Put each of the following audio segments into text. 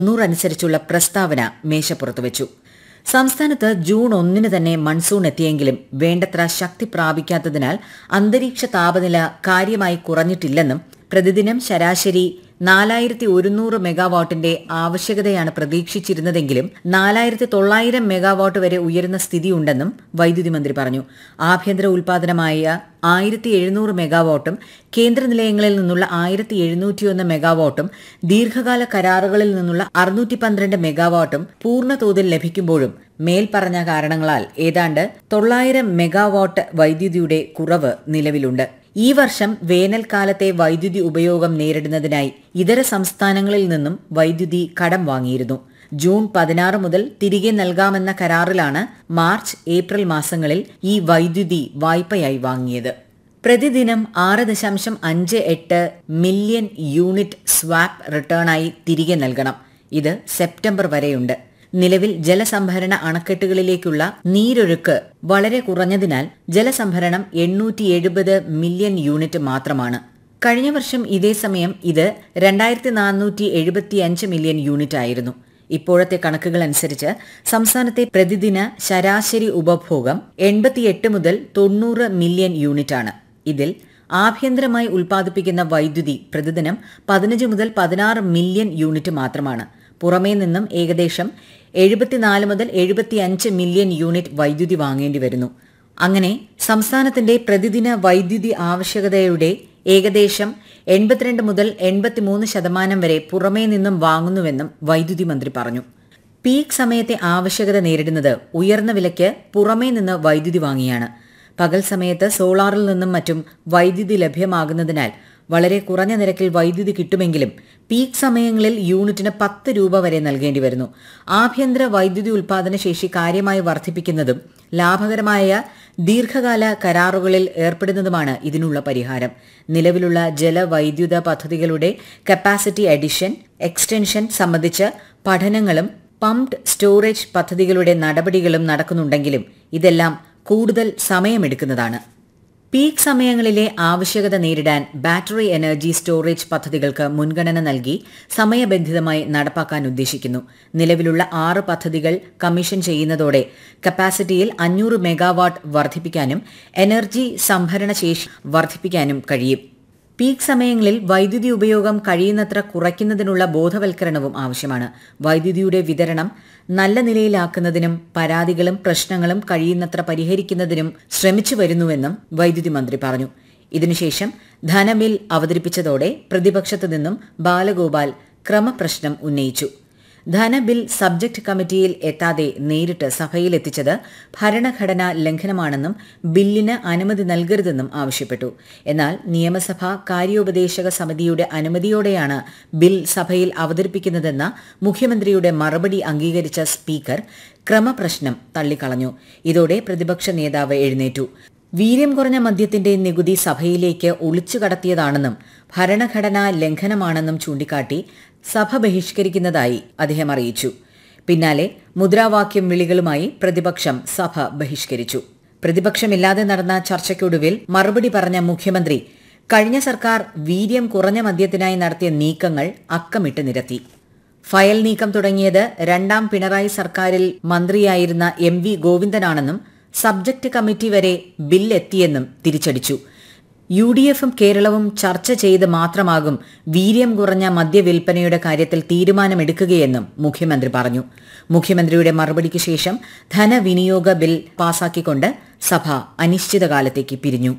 നൂറനുസരിച്ചുള്ള പ്രസ്താവന മേശപ്പുറത്ത് വെച്ചു സംസ്ഥാനത്ത് ജൂൺ ഒന്നിന് തന്നെ മൺസൂൺ എത്തിയെങ്കിലും വേണ്ടത്ര ശക്തി പ്രാപിക്കാത്തതിനാൽ അന്തരീക്ഷ താപനില കാര്യമായി കുറഞ്ഞിട്ടില്ലെന്നും പ്രതിദിനം ശരാശരി നാലായിരത്തി ഒരുന്നൂറ് മെഗാവാട്ടിന്റെ ആവശ്യകതയാണ് പ്രതീക്ഷിച്ചിരുന്നതെങ്കിലും നാലായിരത്തി തൊള്ളായിരം മെഗാവാട്ട് വരെ ഉയരുന്ന സ്ഥിതിയുണ്ടെന്നും വൈദ്യുതി മന്ത്രി പറഞ്ഞു ആഭ്യന്തര ഉൽപാദനമായ ആയിരത്തി എഴുന്നൂറ് മെഗാവാട്ടും കേന്ദ്ര നിലയങ്ങളിൽ നിന്നുള്ള ആയിരത്തി എഴുന്നൂറ്റിയൊന്ന് മെഗാവാട്ടും ദീർഘകാല കരാറുകളിൽ നിന്നുള്ള അറുന്നൂറ്റി പന്ത്രണ്ട് മെഗാവാട്ടും പൂർണ്ണ തോതിൽ ലഭിക്കുമ്പോഴും മേൽപ്പറഞ്ഞ കാരണങ്ങളാൽ ഏതാണ്ട് തൊള്ളായിരം മെഗാവാട്ട് വൈദ്യുതിയുടെ കുറവ് നിലവിലുണ്ട് ഈ വർഷം വേനൽക്കാലത്തെ വൈദ്യുതി ഉപയോഗം നേരിടുന്നതിനായി ഇതര സംസ്ഥാനങ്ങളിൽ നിന്നും വൈദ്യുതി കടം വാങ്ങിയിരുന്നു ജൂൺ പതിനാറ് മുതൽ തിരികെ നൽകാമെന്ന കരാറിലാണ് മാർച്ച് ഏപ്രിൽ മാസങ്ങളിൽ ഈ വൈദ്യുതി വായ്പയായി വാങ്ങിയത് പ്രതിദിനം ആറ് ദശാംശം അഞ്ച് എട്ട് മില്യൺ യൂണിറ്റ് സ്വാപ്പ് റിട്ടേണായി തിരികെ നൽകണം ഇത് സെപ്റ്റംബർ വരെയുണ്ട് നിലവിൽ ജലസംഭരണ അണക്കെട്ടുകളിലേക്കുള്ള നീരൊഴുക്ക് വളരെ കുറഞ്ഞതിനാൽ ജലസംഭരണം എണ്ണൂറ്റി എഴുപത് മില്യൺ യൂണിറ്റ് മാത്രമാണ് കഴിഞ്ഞ വർഷം ഇതേ സമയം ഇത് രണ്ടായിരത്തി നാനൂറ്റി എഴുപത്തിയഞ്ച് മില്യൺ യൂണിറ്റ് ആയിരുന്നു ഇപ്പോഴത്തെ കണക്കുകൾ അനുസരിച്ച് സംസ്ഥാനത്തെ പ്രതിദിന ശരാശരി ഉപഭോഗം എൺപത്തിയെട്ട് മുതൽ തൊണ്ണൂറ് മില്യൺ യൂണിറ്റാണ് ഇതിൽ ആഭ്യന്തരമായി ഉൽപ്പാദിപ്പിക്കുന്ന വൈദ്യുതി പ്രതിദിനം പതിനഞ്ച് മുതൽ പതിനാറ് മില്യൺ യൂണിറ്റ് മാത്രമാണ് പുറമേ നിന്നും ഏകദേശം എഴുപത്തിനാല് മുതൽ എഴുപത്തിയഞ്ച് മില്യൺ യൂണിറ്റ് വൈദ്യുതി വാങ്ങേണ്ടി വരുന്നു അങ്ങനെ സംസ്ഥാനത്തിന്റെ പ്രതിദിന വൈദ്യുതി ആവശ്യകതയുടെ ഏകദേശം എൺപത്തിരണ്ട് മുതൽ എൺപത്തിമൂന്ന് ശതമാനം വരെ പുറമേ നിന്നും വാങ്ങുന്നുവെന്നും വൈദ്യുതി മന്ത്രി പറഞ്ഞു പീക്ക് സമയത്തെ ആവശ്യകത നേരിടുന്നത് ഉയർന്ന വിലയ്ക്ക് പുറമേ നിന്ന് വൈദ്യുതി വാങ്ങിയാണ് പകൽ സമയത്ത് സോളാറിൽ നിന്നും മറ്റും വൈദ്യുതി ലഭ്യമാകുന്നതിനാൽ വളരെ കുറഞ്ഞ നിരക്കിൽ വൈദ്യുതി കിട്ടുമെങ്കിലും പീക്ക് സമയങ്ങളിൽ യൂണിറ്റിന് പത്ത് രൂപ വരെ നൽകേണ്ടി വരുന്നു ആഭ്യന്തര വൈദ്യുതി ഉൽപാദന ശേഷി കാര്യമായി വർദ്ധിപ്പിക്കുന്നതും ലാഭകരമായ ദീർഘകാല കരാറുകളിൽ ഏർപ്പെടുന്നതുമാണ് ഇതിനുള്ള പരിഹാരം നിലവിലുള്ള ജലവൈദ്യുത പദ്ധതികളുടെ കപ്പാസിറ്റി അഡിഷൻ എക്സ്റ്റൻഷൻ സംബന്ധിച്ച് പഠനങ്ങളും പംപ്ഡ് സ്റ്റോറേജ് പദ്ധതികളുടെ നടപടികളും നടക്കുന്നുണ്ടെങ്കിലും ഇതെല്ലാം കൂടുതൽ സമയമെടുക്കുന്നതാണ് പീക്ക് സമയങ്ങളിലെ ആവശ്യകത നേരിടാൻ ബാറ്ററി എനർജി സ്റ്റോറേജ് പദ്ധതികൾക്ക് മുൻഗണന നൽകി സമയബന്ധിതമായി നടപ്പാക്കാൻ ഉദ്ദേശിക്കുന്നു നിലവിലുള്ള ആറ് പദ്ധതികൾ കമ്മീഷൻ ചെയ്യുന്നതോടെ കപ്പാസിറ്റിയിൽ അഞ്ഞൂറ് മെഗാവാട്ട് വർദ്ധിപ്പിക്കാനും എനർജി സംഭരണ ശേഷി വർദ്ധിപ്പിക്കാനും കഴിയും പീക്ക് സമയങ്ങളിൽ വൈദ്യുതി ഉപയോഗം കഴിയുന്നത്ര കുറയ്ക്കുന്നതിനുള്ള ബോധവൽക്കരണവും ആവശ്യമാണ് വൈദ്യുതിയുടെ വിതരണം നല്ല നിലയിലാക്കുന്നതിനും പരാതികളും പ്രശ്നങ്ങളും കഴിയുന്നത്ര പരിഹരിക്കുന്നതിനും ശ്രമിച്ചു വരുന്നുവെന്നും വൈദ്യുതി മന്ത്രി പറഞ്ഞു ഇതിനുശേഷം ധനബിൽ അവതരിപ്പിച്ചതോടെ പ്രതിപക്ഷത്തു നിന്നും ബാലഗോപാൽ ക്രമപ്രശ്നം ഉന്നയിച്ചു ധനബിൽ സബ്ജക്ട് കമ്മിറ്റിയിൽ എത്താതെ നേരിട്ട് സഭയിലെത്തിച്ചത് ഭരണഘടനാ ലംഘനമാണെന്നും ബില്ലിന് അനുമതി നൽകരുതെന്നും ആവശ്യപ്പെട്ടു എന്നാൽ നിയമസഭാ കാര്യോപദേശക സമിതിയുടെ അനുമതിയോടെയാണ് ബിൽ സഭയിൽ അവതരിപ്പിക്കുന്നതെന്ന മുഖ്യമന്ത്രിയുടെ മറുപടി അംഗീകരിച്ച സ്പീക്കർ ക്രമപ്രശ്നം തള്ളിക്കളഞ്ഞു ഇതോടെ പ്രതിപക്ഷ നേതാവ് എഴുന്നേറ്റു വീര്യം കുറഞ്ഞ മദ്യത്തിന്റെ നികുതി സഭയിലേക്ക് ഒളിച്ചു കടത്തിയതാണെന്നും ഭരണഘടനാ ലംഘനമാണെന്നും ചൂണ്ടിക്കാട്ടി സഭ ബഹിഷ്കരിക്കുന്നതായി അദ്ദേഹം അറിയിച്ചു പിന്നാലെ മുദ്രാവാക്യം വിളികളുമായി പ്രതിപക്ഷം സഭ ബഹിഷ്കരിച്ചു പ്രതിപക്ഷമില്ലാതെ നടന്ന ചർച്ചയ്ക്കൊടുവിൽ മറുപടി പറഞ്ഞ മുഖ്യമന്ത്രി കഴിഞ്ഞ സർക്കാർ വീര്യം കുറഞ്ഞ മദ്യത്തിനായി നടത്തിയ നീക്കങ്ങൾ അക്കമിട്ട് നിരത്തി ഫയൽ നീക്കം തുടങ്ങിയത് രണ്ടാം പിണറായി സർക്കാരിൽ മന്ത്രിയായിരുന്ന എം വി ഗോവിന്ദനാണെന്നും സബ്ജക്ട് കമ്മിറ്റി വരെ ബില്ലെത്തിയെന്നും തിരിച്ചടിച്ചു യു ഡി എഫും കേരളവും ചർച്ച ചെയ്ത് മാത്രമാകും വീര്യം കുറഞ്ഞ മദ്യവിൽപ്പനയുടെ കാര്യത്തിൽ തീരുമാനമെടുക്കുകയെന്നും മുഖ്യമന്ത്രി പറഞ്ഞു മുഖ്യമന്ത്രിയുടെ മറുപടിക്ക് ശേഷം ധനവിനിയോഗ ബിൽ പാസാക്കിക്കൊണ്ട് സഭ അനിശ്ചിതകാലത്തേക്ക് പിരിഞ്ഞു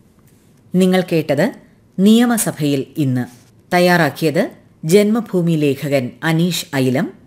നിങ്ങൾ കേട്ടത് നിയമസഭയിൽ ഇന്ന് തയ്യാറാക്കിയത് ജന്മഭൂമി ലേഖകൻ അനീഷ് ഐലം